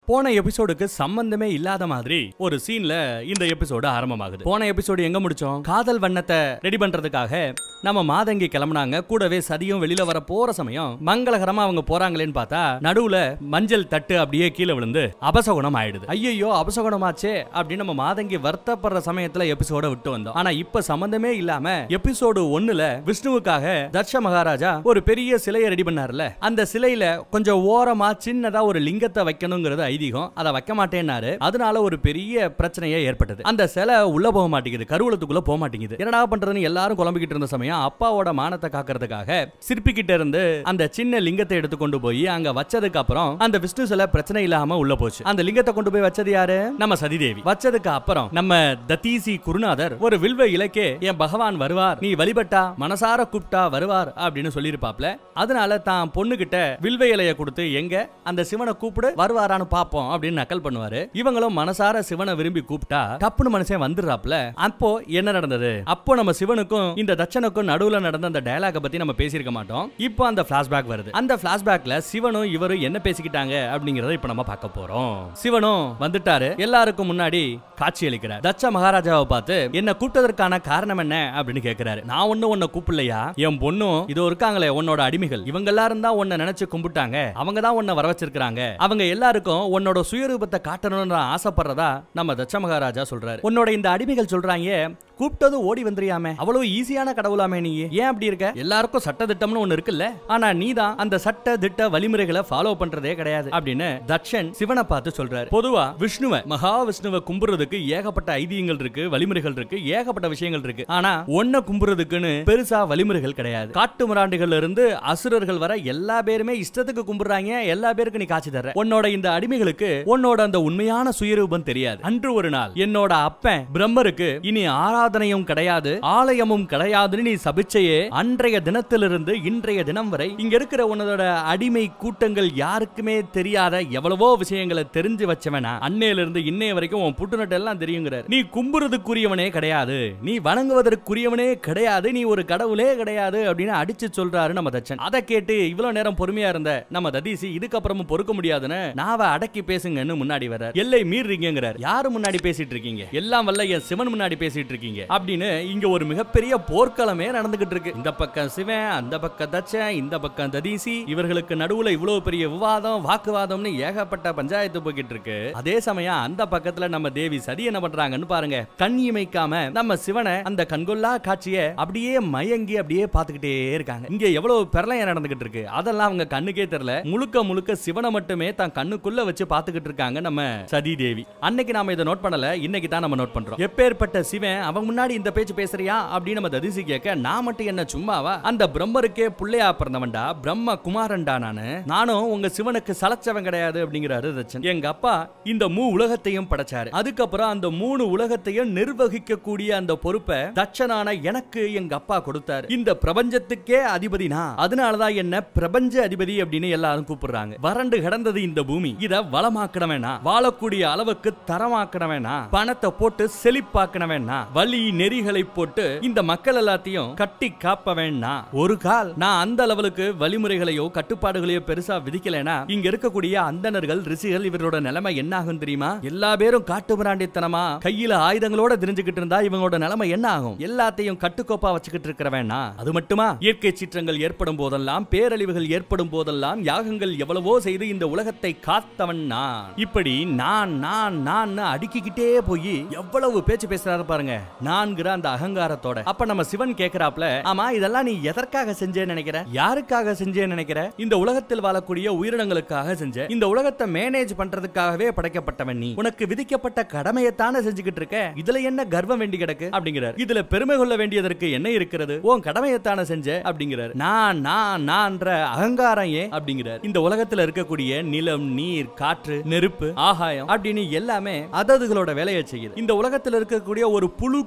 போன எபிசோடுக்கு சம்பந்தமே இல்லாத மாதிரி ஒரு சீன்ல இந்த எபிசோடு ஆரம்பமாகுது போன எபிசோடு எங்க முடிச்சோம் காதல் வண்ணத்தை ரெடி பண்றதுக்காக நம்ம மாதங்கி கிளம்புனாங்க கூடவே சதியும் வெளியில வர போற சமயம் மங்களகரமா அவங்க போறாங்களேன்னு பார்த்தா நடுவுல மஞ்சள் தட்டு அப்படியே கீழே விழுந்து அபசகுணம் ஆயிடுது ஐயோ அபசகுணமாச்சே அப்படின்னு நம்ம மாதங்கி வருத்தப்படுற சமயத்துல எபிசோட விட்டு வந்தோம் ஆனா இப்ப சம்பந்தமே இல்லாம எபிசோடு ஒண்ணுல விஷ்ணுவுக்காக தர்ஷ மகாராஜா ஒரு பெரிய சிலையை ரெடி பண்ணார்ல அந்த சிலையில கொஞ்சம் ஓரமா சின்னதா ஒரு லிங்கத்தை வைக்கணுங்கிறது ஐதீகம் அதை வைக்க மாட்டேன்னாரு அதனால ஒரு பெரிய பிரச்சனையே ஏற்பட்டது அந்த சிலை உள்ள போக மாட்டேங்குது கருவூலத்துக்குள்ள போக மாட்டேங்குது என்னடா பண்றதுன்னு எல்லாரும் குழம்பிக்கிட்டு இருந்த சமயம் அப்பாவோட மானத்தை காக்கிறதுக்காக சிற்பி கிட்ட இருந்து அந்த சின்ன லிங்கத்தை எடுத்து கொண்டு போய் அங்க வச்சதுக்கு அப்புறம் அந்த விஷ்ணு சிலை பிரச்சனை இல்லாம உள்ள போச்சு அந்த லிங்கத்தை கொண்டு போய் வச்சது யாரு நம்ம சதிதேவி வச்சதுக்கு அப்புறம் நம்ம தத்தீசி குருநாதர் ஒரு வில்வ இலக்கே என் பகவான் வருவார் நீ வழிபட்டா மனசார கூப்பிட்டா வருவார் அப்படின்னு சொல்லியிருப்பாப்ல அதனால தான் பொண்ணு கிட்ட வில்வ இலைய கொடுத்து எங்க அந்த சிவனை கூப்பிடு வருவாரான்னு பாப்போம் அப்படின்னு நக்கல் பண்ணுவாரு இவங்களும் மனசார சிவனை விரும்பி கூப்பிட்டா டப்புனு மனுஷன் வந்துடுறாப்ல அப்போ என்ன நடந்தது அப்போ நம்ம சிவனுக்கும் இந்த தட்சனுக்கும் நடுவுல நடந்த அந்த டயலாக பத்தி நம்ம பேசியிருக்க மாட்டோம் இப்போ அந்த பிளாஷ்பேக் வருது அந்த பிளாஷ்பேக்ல சிவனும் இவரும் என்ன பேசிக்கிட்டாங்க அப்படிங்கறத இப்ப நம்ம பார்க்க போறோம் சிவனும் வந்துட்டாரு எல்லாருக்கும் முன்னாடி காட்சி அளிக்கிறார் தட்ச மகாராஜாவை பார்த்து என்ன கூப்பிட்டதற்கான காரணம் என்ன அப்படின்னு கேக்குறாரு நான் ஒண்ணும் உன்னை கூப்பிடலையா என் பொண்ணும் இதோ இருக்காங்களே உன்னோட அடிமைகள் இவங்க எல்லாரும் தான் உன்னை நினைச்சு கும்பிட்டாங்க அவங்க தான் உன்னை வர வச்சிருக்காங்க அவங்க எல்லாருக்கும் உன்னோட சுயரூபத்தை காட்டணும்னு நான் ஆசைப்படுறதா நம்ம தட்ச மகாராஜா சொல்றாரு உன்னோட இந்த அடிமைகள் சொல்றாங்க கூப்பிட்டது ஓடி வந்துறியாமே அவ்வளவு ஈஸியான கடவுளாமே நீ ஏன் அப்படி இருக்க எல்லாருக்கும் சட்ட திட்டம்னு ஒண்ணு இருக்குல்ல ஆனா நீ தான் அந்த சட்ட திட்ட வழிமுறைகளை ஃபாலோ பண்றதே கிடையாது அப்படின்னு தட்சன் சிவனை பார்த்து சொல்றாரு பொதுவா விஷ்ணுவ மகா விஷ்ணுவை கும்புறதுக்கு ஏகப்பட்ட ஐதீகங்கள் இருக்கு வழிமுறைகள் இருக்கு ஏகப்பட்ட விஷயங்கள் இருக்கு ஆனா ஒன்ன கும்புறதுக்குன்னு பெருசா வழிமுறைகள் கிடையாது காட்டு மிராண்டிகள்ல இருந்து அசுரர்கள் வர எல்லா பேருமே இஷ்டத்துக்கு கும்பிடுறாங்க எல்லா பேருக்கு நீ காட்சி தர்ற உன்னோட இந்த அடிமைகளுக்கு உன்னோட அந்த உண்மையான சுயரூபம் தெரியாது அன்று ஒரு நாள் என்னோட அப்பன் பிரம்மருக்கு இனி ஆராதனையும் கிடையாது ஆலயமும் கிடையாதுன்னு நீ சபிச்சையே அன்றைய தினத்திலிருந்து இன்றைய தினம் வரை இங்க இருக்கிற உன்னோட அடிமை கூட்டங்கள் யாருக்குமே தெரியாத எவ்வளவோ விஷயங்களை தெரிஞ்சு வச்சவனா அன்னையில இருந்து இன்னைய வரைக்கும் உன் புட்டுநட்டு எல்லாம் தெரியுங்கிறார் நீ கும்புறதுக்குரியவனே கிடையாது நீ வணங்குவதற்குரியவனே கிடையாது நீ ஒரு கடவுளே கிடையாது அப்படின்னு அடிச்சு சொல்றாரு நம்ம தச்சன் அதை கேட்டு இவ்வளவு நேரம் பொறுமையா இருந்த நம்ம ததீசி இதுக்கப்புறமும் பொறுக்க முடியாதுன்னு நாவ அடக்கி பேசுங்கன்னு முன்னாடி வர எல்லை மீறீங்கிறார் யாரு முன்னாடி பேசிட்டு இருக்கீங்க எல்லாம் வல்ல என் சிவன் முன்னாடி பேசிட்டு இருக்கீங்க அப்படின்னு இங்க ஒரு மிகப்பெரிய போர்க்களமே நடந்துகிட்டு இருக்கு இந்த பக்கம் சிவன் அந்த பக்கம் தச்சன் இந்த பக்கம் ததீசி இவர்களுக்கு நடுவுல இவ்வளவு பெரிய விவாதம் வாக்குவாதம்னு ஏகப்பட்ட பஞ்சாயத்து போய்கிட்டு இருக்கு அதே சமயம் அந்த பக்கத்துல நம்ம தேவி சதி என்ன பண்றாங்கன்னு பாருங்க கண் இமைக்காம நம்ம சிவனை அந்த கண்கொள்ளா காட்சிய அப்படியே மயங்கி அப்படியே பாத்துக்கிட்டே இருக்காங்க இங்க எவ்வளவு பிரளயம் நடந்துகிட்டு இருக்கு அதெல்லாம் அவங்க கண்ணுக்கே தெரியல முழுக்க முழுக்க சிவனை மட்டுமே தான் கண்ணுக்குள்ள வச்சு பாத்துக்கிட்டு இருக்காங்க நம்ம சதி தேவி அன்னைக்கு நாம இதை நோட் பண்ணல இன்னைக்கு தான் நம்ம நோட் பண்றோம் எப்பேற்பட்ட சிவன் அவன் முன்னாடி இந்த பேச்சு பேசுறியா அப்படின்னு நம்ம ததிசி கேட்க நான் மட்டும் என்ன சும்மாவா அந்த பிரம்மருக்கே புள்ளையா பிறந்தவன்டா பிரம்ம குமாரன்டா நானு நானும் உங்க சிவனுக்கு சலச்சவன் கிடையாது அப்படிங்கிறாரு தச்சன் எங்க அப்பா இந்த மூ உலகத்தையும் படைச்சாரு அதுக்கப்புறம் அந்த மூணு உலகத்தையும் நிர்வகிக்கக்கூடிய அந்த பொறுப்பை தச்சனான எனக்கு எங்க அப்பா கொடுத்தாரு இந்த பிரபஞ்சத்துக்கே அதிபதி நான் அதனாலதான் என்ன பிரபஞ்ச அதிபதி அப்படின்னு எல்லாரும் கூப்பிடுறாங்க வறண்டு கிடந்தது இந்த பூமி இத வளமாக்கணவேனா வாழக்கூடிய அளவுக்கு தரமாக்கணவேனா பணத்தை போட்டு செழிப்பாக்கணவேனா வலி நெறிகளை போட்டு இந்த மக்கள் எல்லாத்தையும் கட்டி காப்ப வேணா ஒரு கால் நான் அந்த லெவலுக்கு வழிமுறைகளையோ கட்டுப்பாடுகளையோ பெருசா விதிக்கலைனா இங்க இருக்கக்கூடிய அந்தணர்கள் ரிஷிகள் இவரோட நிலைமை என்ன ஆகும் தெரியுமா எல்லா பேரும் காட்டு மிராண்டித்தனமா கையில ஆயுதங்களோட தெரிஞ்சுக்கிட்டு இருந்தா இவங்களோட நிலைமை என்ன ஆகும் எல்லாத்தையும் கட்டுக்கோப்பா வச்சுக்கிட்டு இருக்கிற வேணா அது மட்டுமா இயற்கை சீற்றங்கள் ஏற்படும் போதெல்லாம் பேரழிவுகள் ஏற்படும் போதெல்லாம் யாகங்கள் எவ்வளவோ செய்து இந்த உலகத்தை காத்தவன் நான் இப்படி நான் நான் நான் அடுக்கிக்கிட்டே போய் எவ்வளவு பேச்சு பேசுறாரு பாருங்க நான்கிற அந்த அகங்காரத்தோட அப்ப நம்ம சிவன் கேக்குறாப்ல ஆமா இதெல்லாம் நீ எதற்காக செஞ்சேன்னு நினைக்கிற யாருக்காக செஞ்சேன்னு நினைக்கிற இந்த உலகத்தில் வாழக்கூடிய உயிரினங்களுக்காக செஞ்ச இந்த உலகத்தை மேனேஜ் பண்றதுக்காகவே படைக்கப்பட்டவன் நீ உனக்கு விதிக்கப்பட்ட கடமையத்தானே செஞ்சுக்கிட்டு இருக்க இதுல என்ன கர்வம் வேண்டி கிடக்கு அப்படிங்கிறார் இதுல பெருமை கொள்ள வேண்டியதற்கு என்ன இருக்கிறது உன் கடமையத்தானே செஞ்ச அப்படிங்கிறார் நான் நான் நான்ற அகங்காரம் ஏன் அப்படிங்கிறார் இந்த உலகத்துல இருக்கக்கூடிய நிலம் நீர் காற்று நெருப்பு ஆகாயம் அப்படின்னு எல்லாமே அததுகளோட வேலையை செய்யுது இந்த உலகத்துல இருக்கக்கூடிய ஒரு புழு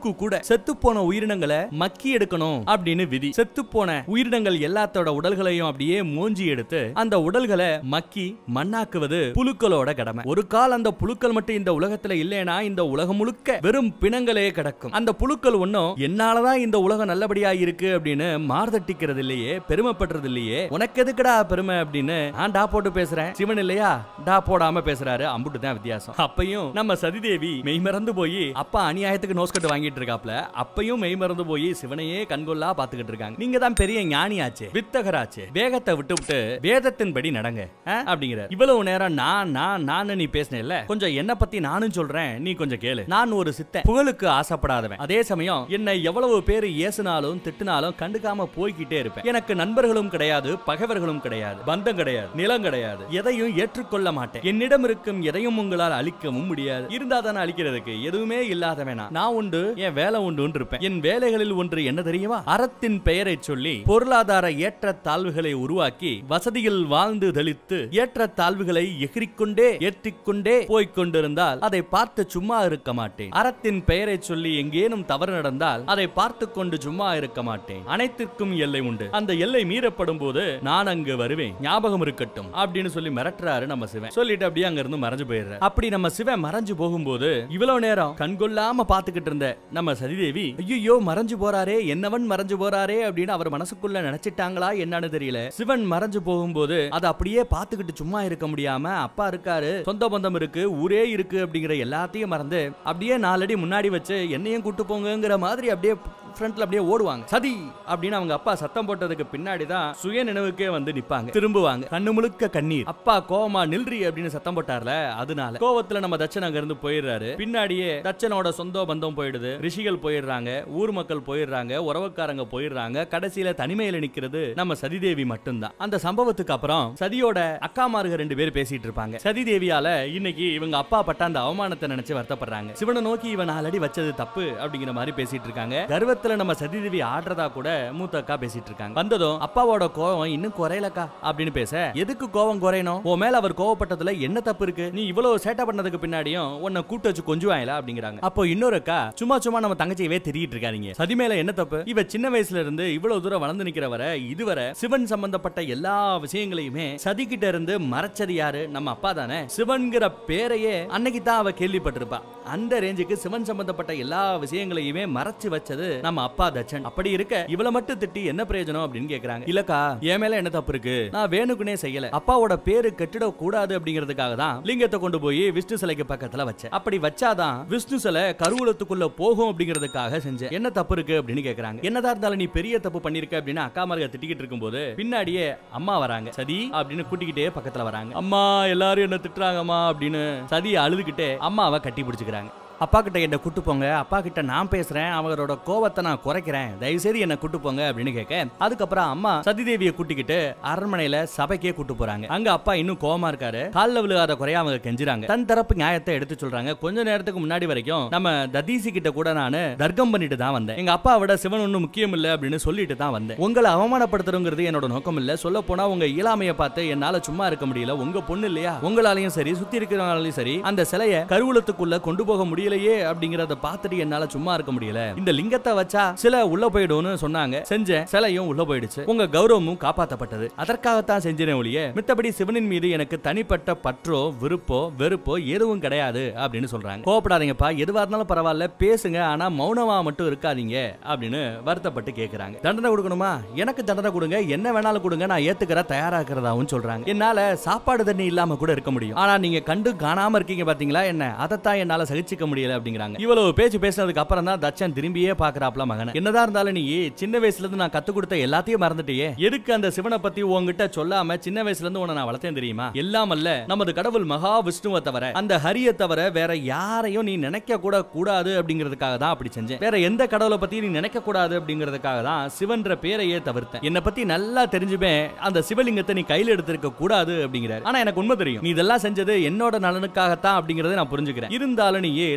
புழுக்கு கூட செத்து போன உயிரினங்களை மக்கி எடுக்கணும் அப்படின்னு விதி செத்து போன உயிரினங்கள் எல்லாத்தோட உடல்களையும் அப்படியே மூஞ்சி எடுத்து அந்த உடல்களை மக்கி மண்ணாக்குவது புழுக்களோட கடமை ஒரு கால் அந்த புழுக்கள் மட்டும் இந்த உலகத்துல இல்லைனா இந்த உலகம் முழுக்க வெறும் பிணங்களே கிடக்கும் அந்த புழுக்கள் ஒன்னும் என்னாலதான் இந்த உலகம் நல்லபடியா இருக்கு அப்படின்னு மார்தட்டிக்கிறது இல்லையே பெருமைப்படுறது இல்லையே உனக்கு எதுக்குடா பெருமை அப்படின்னு நான் டா போட்டு பேசுறேன் சிவன் இல்லையா டா போடாம பேசுறாரு அம்புட்டு தான் வித்தியாசம் அப்பையும் நம்ம சதிதேவி மெய் மறந்து போய் அப்பா அநியாயத்துக்கு நோஸ் கட்டு வாங்கிட்டு இருக்காப்ல அப்பையும் மெய் மறந்து போய் சிவனையே கண்கொள்ளா பாத்துக்கிட்டு இருக்காங்க நீங்க தான் பெரிய ஞானியாச்சு வித்தகராச்சு வேகத்தை விட்டு விட்டு வேதத்தின்படி நடங்க ஆ? அப்படிங்கிற இவ்வளவு நேரம் நான் நான் நான் நீ பேசினேல்ல கொஞ்சம் என்ன பத்தி நானும் சொல்றேன் நீ கொஞ்சம் கேளு நான் ஒரு சித்தன் புகழுக்கு ஆசைப்படாதவன் அதே சமயம் என்னை எவ்வளவு பேர் ஏசுனாலும் திட்டுனாலும் கண்டுக்காம போய்கிட்டே இருப்பேன் எனக்கு நண்பர்களும் கிடையாது பகைவர்களும் கிடையாது பந்தம் கிடையாது நிலம் கிடையாது எதையும் ஏற்றுக்கொள்ள மாட்டேன் என்னிடம் இருக்கும் எதையும் உங்களால் அழிக்கவும் முடியாது இருந்தா தானே அழிக்கிறதுக்கு எதுவுமே இல்லாதவனா நான் உண்டு என் வேலை உண்டு இருப்பேன் என் வேலைகளில் ஒன்று என்ன தெரியுமா அறத்தின் பெயரை சொல்லி பொருளாதார ஏற்ற தாழ்வுகளை உருவாக்கி வசதியில் வாழ்ந்து தெளித்து ஏற்ற தாழ்வுகளை எகிரிக்கொண்டே ஏற்றிக்கொண்டே போய்க் கொண்டிருந்தால் அதை பார்த்து சும்மா இருக்க மாட்டேன் அறத்தின் பெயரை சொல்லி எங்கேனும் தவறு நடந்தால் அதை பார்த்து கொண்டு சும்மா இருக்க மாட்டேன் அனைத்திற்கும் எல்லை உண்டு அந்த எல்லை மீறப்படும் போது நான் அங்கு வருவேன் ஞாபகம் இருக்கட்டும் அப்படின்னு சொல்லி மிரட்டுறாரு நம்ம சிவன் சொல்லிட்டு அப்படியே அங்க இருந்து மறைஞ்சு போயிடுற அப்படி நம்ம சிவன் மறைஞ்சு போகும்போது இவ்வளவு நேரம் கண்கொள்ளாம பாத்துக்கிட்டு இருந்த நம்ம சதிதேவி ஐயோ மறைஞ்சு போறாரே என்னவன் மறைஞ்சு போறாரே அப்படின்னு அவர் மனசுக்குள்ள நினைச்சிட்டாங்களா என்னன்னு தெரியல சிவன் மறைஞ்சு போகும்போது அதை அப்படியே பாத்துக்கிட்டு சும்மா இருக்க முடியாம அப்பா இருக்காரு சொந்த பந்தம் இருக்கு ஊரே இருக்கு அப்படிங்கிற எல்லாத்தையும் மறந்து அப்படியே நாலடி முன்னாடி வச்சு என்னையும் கூட்டு போங்கங்கிற மாதிரி அப்படியே ஃப்ரண்ட்ல அப்படியே ஓடுவாங்க சதி அப்படின்னு அவங்க அப்பா சத்தம் போட்டதுக்கு பின்னாடி தான் சுய நினைவுக்கே வந்து நிப்பாங்க திரும்புவாங்க கண்ணு முழுக்க கண்ணீர் அப்பா கோவமா நில்றி அப்படின்னு சத்தம் போட்டார்ல அதனால கோவத்துல நம்ம தச்சன் அங்க இருந்து போயிடுறாரு பின்னாடியே தச்சனோட சொந்த பந்தம் போயிடுது ரிஷிகள் போயிடுறாங்க ஊர் மக்கள் போயிடுறாங்க உறவுக்காரங்க போயிடுறாங்க கடைசியில தனிமையில நிக்கிறது நம்ம சதிதேவி மட்டும்தான் அந்த சம்பவத்துக்கு அப்புறம் சதியோட அக்காமாருக ரெண்டு பேர் பேசிட்டு இருப்பாங்க சதிதேவியால இன்னைக்கு இவங்க அப்பா பட்ட அந்த அவமானத்தை நினைச்சு வருத்தப்படுறாங்க சிவனை நோக்கி இவன் நாலடி வச்சது தப்பு அப்படிங்கிற மாதிரி பேசிட்டு இருக்காங்க கர்வத்துல நம்ம சதிதேவி ஆடுறதா கூட மூத்த அக்கா பேசிட்டு இருக்காங்க வந்ததும் அப்பாவோட கோவம் இன்னும் குறையலக்கா அப்படின்னு பேச எதுக்கு கோவம் குறையணும் உன் மேல அவர் கோவப்பட்டதுல என்ன தப்பு இருக்கு நீ இவ்வளவு சேட்டை பண்ணதுக்கு பின்னாடியும் உன்னை கூட்டு வச்சு கொஞ்சுவாங்களா அப்படிங்கிறாங்க அப்போ இன்னொரு அக்கா சும்மா சும்மா நம்ம தங்கச்சியவே திரிகிட்டு இருக்காதீங்க சதி மேல என்ன தப்பு இவ சின்ன வயசுல இருந்து இவ்வளவு தூரம் வளர்ந்து நிக்கிற வரை இதுவரை சிவன் சம்பந்தப்பட்ட எல்லா விஷயங்களையுமே சதி கிட்ட இருந்து மறைச்சது யாரு நம்ம அப்பா தானே சிவன்கிற பேரையே அன்னைக்கு தான் அவ கேள்விப்பட்டிருப்பா அந்த ரேஞ்சுக்கு சிவன் சம்பந்தப்பட்ட எல்லா விஷயங்களையுமே மறைச்சு வச்சது நம்ம அப்பா தச்சன் அப்படி இருக்க இவள மட்டும் திட்டி என்ன பிரயோஜனம் அப்படின்னு கேக்குறாங்க இல்லக்கா என் மேல என்ன தப்பு இருக்கு நான் வேணுக்குனே செய்யல அப்பாவோட பேரு கெட்டிட கூடாது அப்படிங்கிறதுக்காக தான் லிங்கத்தை கொண்டு போய் விஷ்ணு சிலைக்கு பக்கத்துல வச்சேன் அப்படி வச்சாதான் விஷ்ணு சிலை கருவூலத்துக்குள்ள போகும் அப்படிங்கிறதுக்காக செஞ்சேன் என்ன தப்பு இருக்கு அப்படின்னு கேக்குறாங்க என்னதான் இருந்தாலும் நீ பெரிய தப்பு பண்ணிருக்க அப்படின்னு அக்கா மார்க திட்டிக்கிட்டு இருக்கும்போது பின்னாடியே அம்மா வராங்க சதி அப்படின்னு கூட்டிக்கிட்டே பக்கத்துல வராங்க அம்மா எல்லாரும் என்ன திட்டுறாங்கம்மா அப்படின்னு சதி அழுதுகிட்டே அம்மாவை கட்டி பிடிச்சுக்கிறாங்க அப்பா கிட்ட என்ன கூட்டு போங்க அப்பா கிட்ட நான் பேசுறேன் அவரோட கோவத்தை நான் குறைக்கிறேன் தயவு செய்து என்ன கூட்டு போங்க அப்படின்னு கேட்க அதுக்கப்புறம் அம்மா சதிதேவியை கூட்டிக்கிட்டு அரண்மனையில சபைக்கே கூட்டு போறாங்க அங்க அப்பா இன்னும் கோவமா இருக்காரு கால்ல விழுகாத குறையா அவங்க கெஞ்சுறாங்க தன் தரப்பு நியாயத்தை எடுத்து சொல்றாங்க கொஞ்ச நேரத்துக்கு முன்னாடி வரைக்கும் நம்ம ததீசி கிட்ட கூட நான் தர்க்கம் பண்ணிட்டு தான் வந்தேன் எங்க அப்பா விட சிவன் ஒன்றும் முக்கியம் இல்ல அப்படின்னு சொல்லிட்டு தான் வந்தேன் உங்களை அவமானப்படுத்துறங்கிறது என்னோட நோக்கம் இல்ல சொல்ல போனா உங்க இயலாமையை பார்த்து என்னால சும்மா இருக்க முடியல உங்க பொண்ணு இல்லையா உங்களாலையும் சரி சுத்தி இருக்கிறவங்களாலையும் சரி அந்த சிலையை கருவூலத்துக்குள்ள கொண்டு போக முடியலையே அப்படிங்கறத பார்த்துட்டு என்னால சும்மா இருக்க முடியல இந்த லிங்கத்தை வச்சா சிலை உள்ள போயிடும்னு சொன்னாங்க செஞ்சேன் சிலையும் உள்ள போயிடுச்சு உங்க கௌரவமும் காப்பாத்தப்பட்டது அதற்காகத்தான் செஞ்சேனே ஒழிய மித்தபடி சிவனின் மீது எனக்கு தனிப்பட்ட பற்றோ விருப்போ வெறுப்போ எதுவும் கிடையாது அப்படின்னு சொல்றாங்க கோவப்படாதீங்கப்பா எதுவா இருந்தாலும் பரவாயில்ல பேசுங்க ஆனா மௌனமா மட்டும் இருக்காதீங்க அப்படின்னு வருத்தப்பட்டு கேக்குறாங்க தண்டனை கொடுக்கணுமா எனக்கு தண்டனை கொடுங்க என்ன வேணாலும் கொடுங்க நான் ஏத்துக்கிற தயாரா இருக்கிறதாவும் சொல்றாங்க என்னால சாப்பாடு தண்ணி இல்லாம கூட இருக்க முடியும் ஆனா நீங்க கண்டு காணாம இருக்கீங்க பாத்தீங்களா என்ன அதைத்தான் என்னால சகிச்சுக்க முடியல அப்படிங்கிறாங்க இவ்வளவு பேச்சு பேசினதுக்கு அப்புறம் தான் தச்சன் திரும்பியே பாக்குறாப்ல மகன் என்னதான் இருந்தாலும் நீ சின்ன வயசுல இருந்து நான் கத்து கொடுத்த எல்லாத்தையும் மறந்துட்டியே எதுக்கு அந்த சிவனை பத்தி உங்ககிட்ட சொல்லாம சின்ன வயசுல இருந்து உன்னை நான் வளர்த்தேன் தெரியுமா எல்லாம் அல்ல நமது கடவுள் மகா விஷ்ணுவை தவிர அந்த ஹரிய தவிர வேற யாரையும் நீ நினைக்க கூட கூடாது அப்படிங்கிறதுக்காக தான் அப்படி செஞ்சேன் வேற எந்த கடவுளை பத்தி நீ நினைக்க கூடாது அப்படிங்கிறதுக்காக தான் சிவன்ற பேரையே தவிர்த்தேன் என்னை பத்தி நல்லா தெரிஞ்சுப்பேன் அந்த சிவலிங்கத்தை நீ கையில எடுத்திருக்க கூடாது அப்படிங்கிறாரு ஆனா எனக்கு உண்மை தெரியும் நீ இதெல்லாம் செஞ்சது என்னோட நலனுக்காகத்தான் அப்படிங்கறத நான் புரிஞ்சுக்கிறேன் இருந்தாலும் நீ நம்ம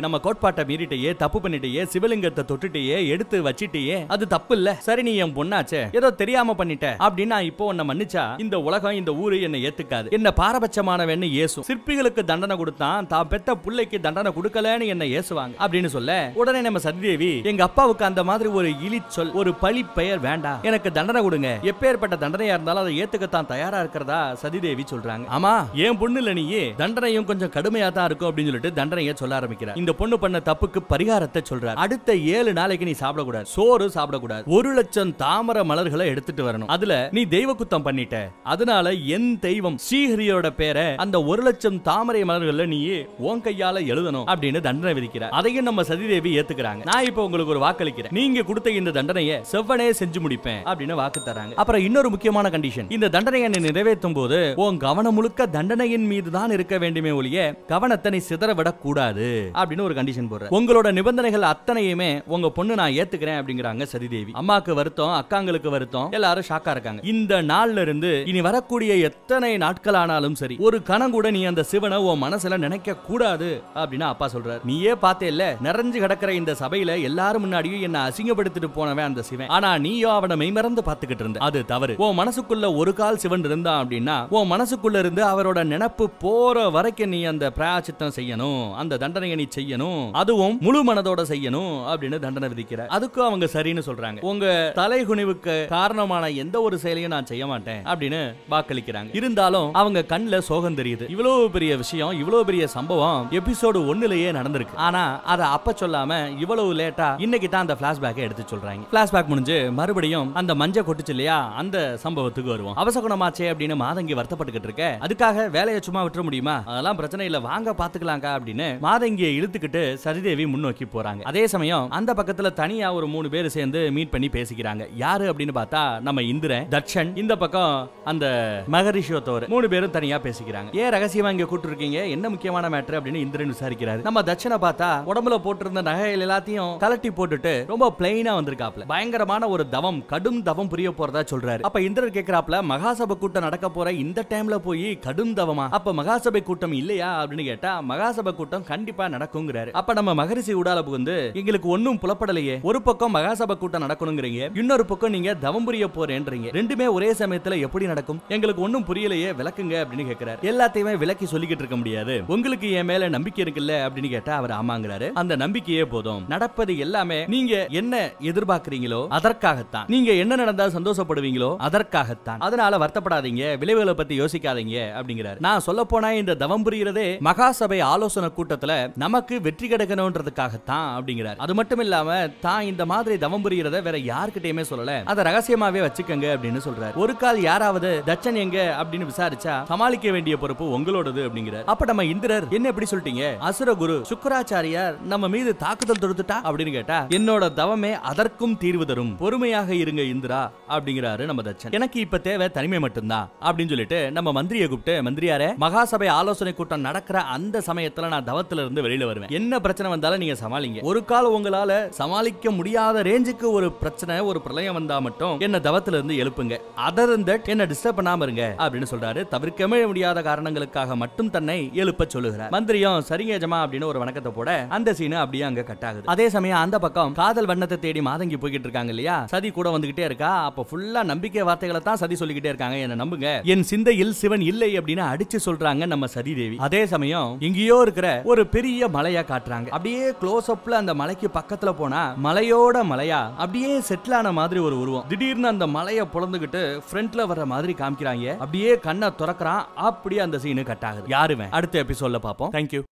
நம்ம கோட்பாட்டை மீறிட்டையே தப்பு பண்ணிட்டியே சிவலிங்கத்தை தொட்டுட்டியே எடுத்து வச்சிட்டியே அது தப்பு இல்ல சரி நீ என் பொண்ணாச்சே ஏதோ தெரியாம பண்ணிட்ட அப்படின்னு நான் இப்போ உன்னை மன்னிச்சா இந்த உலகம் இந்த ஊரு என்னை ஏத்துக்காது என்ன பாரபட்சமானவன்னு ஏசும் சிற்பிகளுக்கு தண்டனை கொடுத்தான் தான் பெத்த புள்ளைக்கு தண்டனை கொடுக்கலன்னு என்ன ஏசுவாங்க அப்படின்னு சொல்ல உடனே நம்ம சதிதேவி எங்க அப்பாவுக்கு அந்த மாதிரி ஒரு இழி சொல் ஒரு பழி பெயர் வேண்டாம் எனக்கு தண்டனை கொடுங்க எப்பேற்பட்ட தண்டனையா இருந்தாலும் அதை ஏத்துக்கத்தான் தயாரா இருக்கிறதா சதிதேவி சொல்றாங்க ஆமா ஏன் பொண்ணு இல்ல நீயே தண்டனையும் கொஞ்சம் கடுமையா தான் இருக்கும் அப்படின்னு சொல்லிட்டு தண்டனையை சொல்ல ஆரம்பிக்கிறார் இந்த பொண்ணு பண்ண தப்புக்கு பரிகாரத்தை சொல்றார் அடுத்த ஏழு நாளைக்கு நீ சாப்பிடக்கூடாது சோறு சாப்பிடக்கூடாது ஒரு லட்சம் தாமரை மலர்களை எடுத்துட்டு வரணும் அதுல நீ தெய்வ குத்தம் பண்ணிட்ட அதனால என் தெய்வம் ஸ்ரீஹரியோட பேரை அந்த ஒரு லட்சம் தாமரை மலர்கள்ல நீ உன் கையால எழுதணும் அப்படின்னு தண்டனை விதிக்கிறார் அதையும் நம்ம சதிதேவி ஏத்துக்கிறாங்க நான் இப்போ உங்களுக்கு ஒரு வாக்களிக்கிறேன் நீங்க கொடுத்த இந்த தண்டனையை செவ்வனே செஞ்சு முடிப்பேன் அப்படின்னு வாக்கு தராங்க அப்புறம் இன்னொரு முக்கியமான கண்டிஷன் இந்த தண்டனையை நீ நிறைவேற்றும் போது உன் கவனம் முழுக்க தண்டனையின் மீது தான் இருக்க வேண்டுமே ஒழிய கவனத்தை நீ சிதற விடக் கூடாது அப்படின்னு ஒரு கண்டிஷன் போடுற உங்களோட நிபந்தனைகள் அத்தனையுமே உங்க பொண்ணு நான் ஏத்துக்கிறேன் அப்படிங்கிறாங்க சதிதேவி அம்மாக்கு வருத்தம் அக்காங்களுக்கு வருத்தம் எல்லாரும் ஷாக்கா இருக்காங்க இந்த நாள்ல இருந்து இனி வரக்கூடிய எத்தனை நாட்கள் ஆனாலும் சரி ஒரு கணம் கூட நீ அந்த சிவனை உன் மனசுல நினைக்க கூடாது அப்படின்னு அப்பா சொல்றாரு நீயே பார்த்தேல்ல நிறைஞ்சு கிடக்கிற இந்த சபையில எல்லாரும் முன்னாடியும் என்ன அசிங்கப்படுத்திட்டு போனவன் அந்த சிவன் ஆனா நீயோ அவனை மெய்மறந்து பார்த்துக்கிட்டு இருந்த அது தவறு உன் மனசுக்குள்ள ஒரு கால் சிவன் இருந்தான் அப்படின்னா உன் மனசுக்குள்ள இருந்து அவரோட நினப்பு போற வரைக்கும் நீ அந்த பிராயச்சித்தம் செய்யணும் அந்த தண்டனையை நீ செய்யணும் அதுவும் முழு மனதோட செய்யணும் அப்படின்னு தண்டனை விதிக்கிற அதுக்கும் அவங்க சரின்னு சொல்றாங்க உங்க தலைகுனிவுக்கு காரணமான எந்த ஒரு செயலையும் நான் செய்ய மாட்டேன் அப்படின்னு வாக்களிக்கிறாங்க இருந்தாலும் அவங்க கண்ணுல சோகம் தெரியுது இவ்வளவு பெரிய விஷயம் இவ்வளவு பெரிய சம்பவம் எபிசோடு ஒண்ணுலயே நடந்திருக்கு ஆனா அத அப்ப சொல்லாம இவ்வளவு லேட்டா இன்னைக்கு தான் அந்த பிளாஷ்பேக்கை எடுத்து சொல்றாங்க பிளாஷ்பேக் முடிஞ்சு மறுபடியும் அந்த மஞ்ச கொட்டுச்சு இல்லையா அந்த சம்பவத்துக்கு வருவோம் அவசகுணமாச்சே அப்படின்னு மாதங்கி வருத்தப்பட்டுக்கிட்டு இருக்க அதுக்காக வேலையை சும்மா விட்டுற முடியுமா அதெல்லாம் பிரச்சனை இல்ல வாங்க பாத்துக்கலாங்க அப்படின்னு மாதங்கியை இழுத்துக்கிட்டு சரிதேவி முன்னோக்கி போறாங்க அதே சமயம் அந்த பக்கத்துல தனியா ஒரு மூணு பேர் சேர்ந்து மீட் பண்ணி பேசிக்கிறாங்க யாரு அப்படின்னு பார்த்தா நம்ம இந்திரன் தட்சன் இந்த பக்கம் அந்த மகரிஷியோத்தவர் மூணு பேரும் தனியா பேசிக்கிறாங்க ஏன் ரகசியமா இங்க கூட்டு இருக்கீங்க என்ன முக்கியமான மேட்டர் அப்படின்னு இந்திரன் விசாரிக்கிறாரு நம்ம தட்சனை பார்த்தா உடம்புல போட்டிருந்த நகைகள் எல்லாத்தையும் கலட்டி போட்டுட்டு ரொம்ப பிளைனா வந்திருக்காப்ல பயங்கரமான ஒரு தவம் கடும் தவம் புரிய போறதா சொல்றாரு அப்ப இந்திரன் கேக்குறாப்ல மகாசபை கூட்டம் நடக்க போற இந்த டைம்ல போய் கடும் தவமா அப்ப மகாசபை கூட்டம் இல்லையா அப்படின்னு கேட்டா மகாசபை கூட்டம் கண்டிப்பா நடக்குங்கிறாரு அப்ப நம்ம மகரிஷி உடால புகுந்து எங்களுக்கு ஒண்ணும் புலப்படலையே ஒரு பக்கம் மகாசபை கூட்டம் நடக்கணுங்கிறீங்க இன்னொரு பக்கம் நீங்க தவம் புரிய போறேன்றீங்க ரெண்டுமே ஒரே சமயத்துல எப்படி நடக்கும் எங்களுக்கு ஒண்ணும் புரியலையே விளக்குங்க அப்படின்னு கேக்குறாரு எல்லாத்தையுமே விளக்கி சொல்லிக்கிட்டு இருக்க முடியாது உங்களுக்கு என் மேல நம்பிக்கை இருக்குல்ல அப்படின்னு கேட்டா அவர் ஆமாங்கிறாரு அந்த நம்பிக்கையே போதும் நடப்பது எல்லாமே நீங்க என்ன எதிர்பார்க்கறீங்களோ அதற்காகத்தான் நீங்க என்ன நடந்தா சந்தோஷப்படுவீங்களோ அதற்காகத்தான் அதனால வருத்தப்படாதீங்க விளைவுகளை பத்தி யோசிக்காதீங்க அப்படிங்கிறாரு நான் சொல்ல போனா இந்த தவம் புரியறதே மகாசபை ஆலோசனை கூட்டத்துல நமக்கு வெற்றி கிடைக்கணும்ன்றதுக்காகத்தான் அப்படிங்கிறார் அது மட்டும் இல்லாம தான் இந்த மாதிரி தவம் புரியறத வேற யார்கிட்டயுமே சொல்லல அதை ரகசியமாவே வச்சுக்கங்க அப்படின்னு சொல்றாரு ஒரு கால் யாராவது தச்சன் எங்க அப்படின்னு விசாரிச்சா சமாளிக்க வேண்டிய பொறுப்பு உங்களோடது அப்படிங்கிறார் அப்ப நம்ம இந்திரர் என்ன எப்படி சொல்லிட்டீங்க அசுர குரு சுக்கராச்சாரியார் நம்ம மீது தாக்குதல் தொடுத்துட்டா அப்படின்னு கேட்டா என்னோட தவமே அதற்கும் தீர்வு தரும் பொறுமையாக இருங்க இந்திரா அப்படிங்கிறாரு நம்ம தச்சன் எனக்கு இப்ப தேவை தனிமை மட்டும்தான் அப்படின்னு சொல்லிட்டு நம்ம மந்திரியை கூப்பிட்டு மந்திரியாரே மகாசபை ஆலோசனை கூட்டம் நடக்கிற அந்த சமயத்துல நான் தவத்துல இருந்து வெளியில வருவேன் என்ன பிரச்சனை வந்தாலும் நீங்க சமாளிங்க ஒரு கால் உங்களால சமாளிக்க முடியாத ரேஞ்சுக்கு ஒரு பிரச்சனை ஒரு பிரளயம் வந்தா மட்டும் என்ன தவத்துல இருந்து எழுப்புங்க அதர் தட் என்ன டிஸ்டர்ப் பண்ணாம இருங்க அப்படின்னு சொல்றாரு தவிர்க்கவே முடியாத காரணங்களுக்காக மட்டும் தன்னை எழுப்ப சொல்லுகிறார் மந்திரியும் சரிங்க ஜமா அப்படின்னு ஒரு வணக்கத்தை போட அந்த சீனு அப்படியே அங்க கட் ஆகுது அதே சமயம் அந்த பக்கம் காதல் வண்ணத்தை தேடி மாதங்கி போய்கிட்டு இருக்காங்க இல்லையா சதி கூட வந்துகிட்டே இருக்கா அப்ப ஃபுல்லா நம்பிக்கை வார்த்தைகளை தான் சதி சொல்லிக்கிட்டே இருக்காங்க என்ன நம்புங்க என் சிந்தையில் சிவன் இல்லை அப்படின்னு அடிச்சு சொல்றாங்க நம்ம சதி தேவி அதே சமயம் எங்கேயோ இருக்கிற ஒரு பெரிய மலையா காட்டுறாங்க அப்படியே க்ளோஸ் அப்ல அந்த மலைக்கு பக்கத்துல போனா மலையோட மலையா அப்படியே செட்டில் ஆன மாதிரி ஒரு உருவம் திடீர்னு அந்த மலையை புலந்துகிட்டு ஃப்ரண்ட்ல வர்ற மாதிரி காமிக்கிறாங்க அப்படியே கண்ணை திறக்கிறான் அப்படியே அந்த சீனு கட் ஆகுது யாருமே அடுத்த எபிசோட்ல பார்ப்போம் தேங்க்யூ